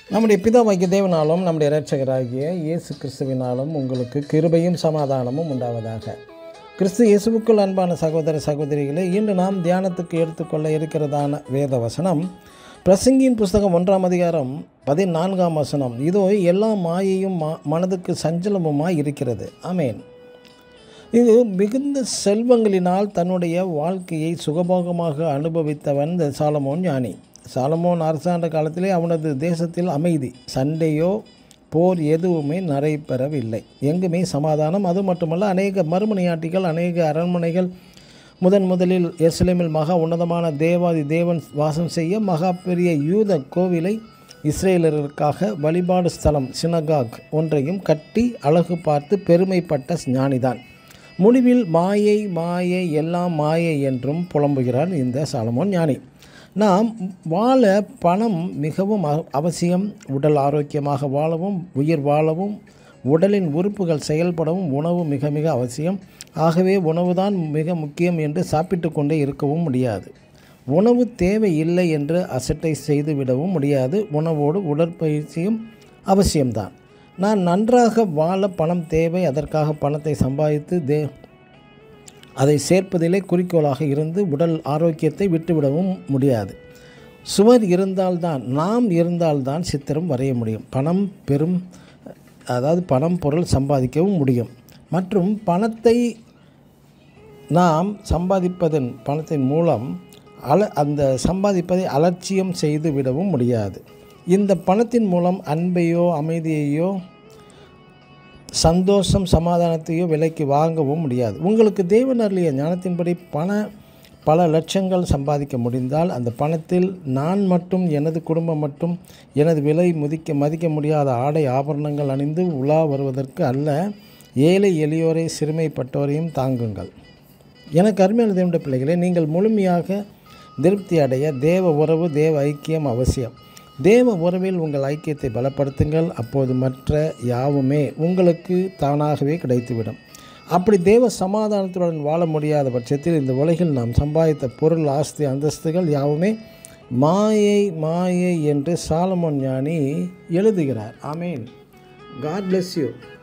நம்முடைய பிதாவாகிய தேவனாலும் நம்முடைய இரட்சகராகிய இயேசு கிறிஸ்துவினாலும் உங்களுக்கு கிருபையும் சமாதானமும் உண்டாவதாக கிறிஸ்து இயேசுவுக்குள் அன்பான சகோதர சகோதரிகளே இன்று நாம் தியானத்துக்கு எடுத்துக்கொள்ள இருக்கிறதான வேத வசனம் பிரசங்கியின் புஸ்தகம் ஒன்றாம் அதிகாரம் பதினான்காம் வசனம் இதோ எல்லா மாயையும் மா மனதுக்கு சஞ்சலமுமாய் இருக்கிறது ஆமேன் இது மிகுந்த செல்வங்களினால் தன்னுடைய வாழ்க்கையை சுகபோகமாக அனுபவித்தவன் இந்த சாலமோன் ஞானி சாலமோன் அரசாண்ட காலத்திலே அவனது தேசத்தில் அமைதி சண்டையோ போர் எதுவுமே நடைபெறவில்லை எங்குமே சமாதானம் அது மட்டுமல்ல அநேக மறுமனையாட்டிகள் அநேக அரண்மனைகள் முதன் முதலில் எருசலேமில் மகா உன்னதமான தேவாதி தேவன் வாசம் செய்ய மகா பெரிய யூத கோவிலை இஸ்ரேலருக்காக வழிபாடு ஸ்தலம் சினகாக் ஒன்றையும் கட்டி அழகு பார்த்து பெருமைப்பட்ட ஞானிதான் முடிவில் மாயை மாயை எல்லாம் மாயை என்றும் புலம்புகிறார் இந்த சாலமோன் ஞானி நாம் வாழ பணம் மிகவும் அவ- அவசியம் உடல் ஆரோக்கியமாக வாழவும் உயிர் வாழவும் உடலின் உறுப்புகள் செயல்படவும் உணவு மிக மிக அவசியம் ஆகவே உணவுதான் மிக முக்கியம் என்று சாப்பிட்டு கொண்டே இருக்கவும் முடியாது உணவு தேவை இல்லை என்று அசட்டை செய்துவிடவும் முடியாது உணவோடு உடற்பயிற்சியும் அவசியம்தான் நான் நன்றாக வாழ பணம் தேவை அதற்காக பணத்தை சம்பாதித்து தே அதை சேர்ப்பதிலே குறிக்கோளாக இருந்து உடல் ஆரோக்கியத்தை விட்டுவிடவும் முடியாது சுவர் இருந்தால்தான் நாம் இருந்தால்தான் சித்திரம் வரைய முடியும் பணம் பெரும் அதாவது பணம் பொருள் சம்பாதிக்கவும் முடியும் மற்றும் பணத்தை நாம் சம்பாதிப்பதன் பணத்தின் மூலம் அல அந்த சம்பாதிப்பதை அலட்சியம் செய்து விடவும் முடியாது இந்த பணத்தின் மூலம் அன்பையோ அமைதியையோ சந்தோஷம் சமாதானத்தையோ விலைக்கு வாங்கவும் முடியாது உங்களுக்கு தேவன் அருளிய ஞானத்தின்படி பண பல லட்சங்கள் சம்பாதிக்க முடிந்தால் அந்த பணத்தில் நான் மட்டும் எனது குடும்பம் மட்டும் எனது விலை முதிக்க மதிக்க முடியாத ஆடை ஆபரணங்கள் அணிந்து உலா வருவதற்கு அல்ல ஏழை எளியோரை சிறுமைப்பட்டோரையும் தாங்குங்கள் எனக்கு அருமையான தேவனுடைய பிள்ளைகளே நீங்கள் முழுமையாக திருப்தி அடைய தேவ உறவு தேவ ஐக்கியம் அவசியம் தேவ உறவில் உங்கள் ஐக்கியத்தை பலப்படுத்துங்கள் அப்போது மற்ற யாவுமே உங்களுக்கு தானாகவே கிடைத்துவிடும் அப்படி தேவ சமாதானத்துடன் வாழ முடியாத பட்சத்தில் இந்த உலகில் நாம் சம்பாதித்த பொருள் ஆஸ்தி அந்தஸ்துகள் யாவுமே மாயை மாயை என்று சாலமோன் ஞானி எழுதுகிறார் ஆமீன் காட் bless யூ